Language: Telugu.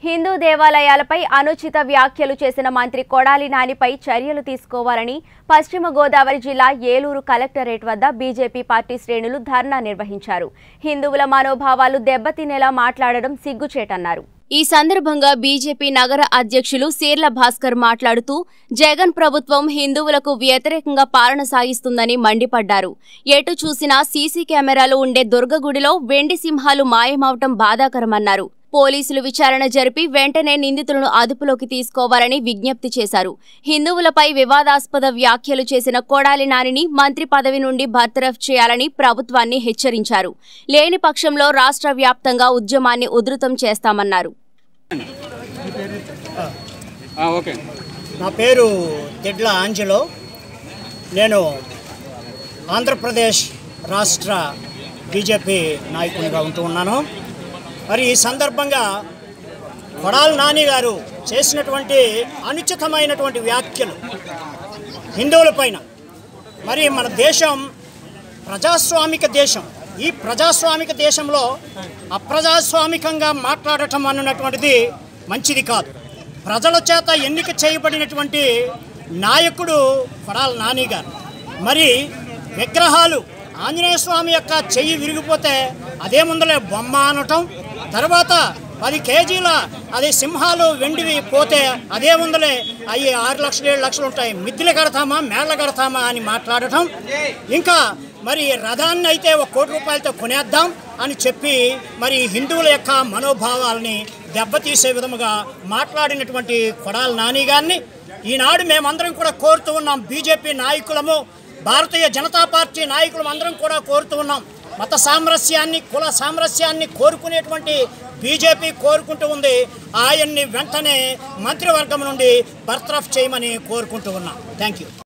హిందూ దేవాలయాలపై అనుచిత వ్యాఖ్యలు చేసిన మంత్రి కొడాలి నానిపై చర్యలు తీసుకోవాలని పశ్చిమ గోదావరి జిల్లా ఏలూరు కలెక్టరేట్ వద్ద బీజేపీ పార్టీ శ్రేణులు ధర్నా నిర్వహించారు హిందువుల మనోభావాలు దెబ్బతినేలా మాట్లాడడం సిగ్గుచేటన్నారు ఈ సందర్భంగా బీజేపీ నగర అధ్యక్షులు సీర్ల భాస్కర్ మాట్లాడుతూ జగన్ ప్రభుత్వం హిందువులకు వ్యతిరేకంగా పాలన సాగిస్తుందని మండిపడ్డారు ఎటు చూసినా సీసీ కెమెరాలు ఉండే దుర్గగుడిలో వెండి సింహాలు మాయమవటం బాధాకరమన్నారు పోలీసులు విచారణ జరిపి వెంటనే నిందితులను అదుపులోకి తీసుకోవాలని విజ్ఞప్తి చేశారు హిందువులపై వివాదాస్పద వ్యాఖ్యలు చేసిన కొడాలి నానిని మంత్రి పదవి నుండి బర్తరఫ్ చేయాలని ప్రభుత్వాన్ని హెచ్చరించారు లేని పక్షంలో రాష్ట్ర వ్యాప్తంగా ఉద్యమాన్ని ఉధృతం చేస్తామన్నారు ఆ, ఓకే నా పేరు తెడ్ల ఆంజలో నేను ఆంధ్రప్రదేశ్ రాష్ట్ర బీజేపీ నాయకునిగా ఉంటూ ఉన్నాను మరి ఈ సందర్భంగా కొడాలి నాని గారు చేసినటువంటి అనుచితమైనటువంటి వ్యాఖ్యలు హిందువులపైన మరి మన దేశం ప్రజాస్వామిక దేశం ఈ ప్రజాస్వామిక దేశంలో అప్రజాస్వామికంగా మాట్లాడటం అన్నటువంటిది మంచిది కాదు ప్రజల చేత ఎన్నిక చేయబడినటువంటి నాయకుడు కొడాలి నాని గారు మరి విగ్రహాలు ఆంజనేయ స్వామి యొక్క చెయ్యి విరిగిపోతే అదే ముందలే బొమ్మ అనటం తర్వాత పది కేజీల అది సింహాలు వెండివి పోతే అదే ముందలే అవి ఆరు లక్షలు ఏడు లక్షలు ఉంటాయి మిద్దెలు కడతామా మేళ్ళ కడతామా అని మాట్లాడటం ఇంకా మరి రథాన్ని అయితే ఒక కోటి రూపాయలతో కొనేద్దాం అని చెప్పి మరి హిందువుల యొక్క మనోభావాలని దెబ్బతీసే విధముగా మాట్లాడినటువంటి కొడాలి నాని గారిని ఈనాడు మేమందరం కూడా కోరుతూ ఉన్నాం బీజేపీ నాయకులము భారతీయ జనతా పార్టీ నాయకులం అందరం కూడా కోరుతూ ఉన్నాం మత సామరస్యాన్ని కుల సామరస్యాన్ని కోరుకునేటువంటి బీజేపీ కోరుకుంటూ ఉంది ఆయన్ని వెంటనే మంత్రివర్గం నుండి బర్తరఫ్ చేయమని కోరుకుంటూ ఉన్నాం థ్యాంక్ యూ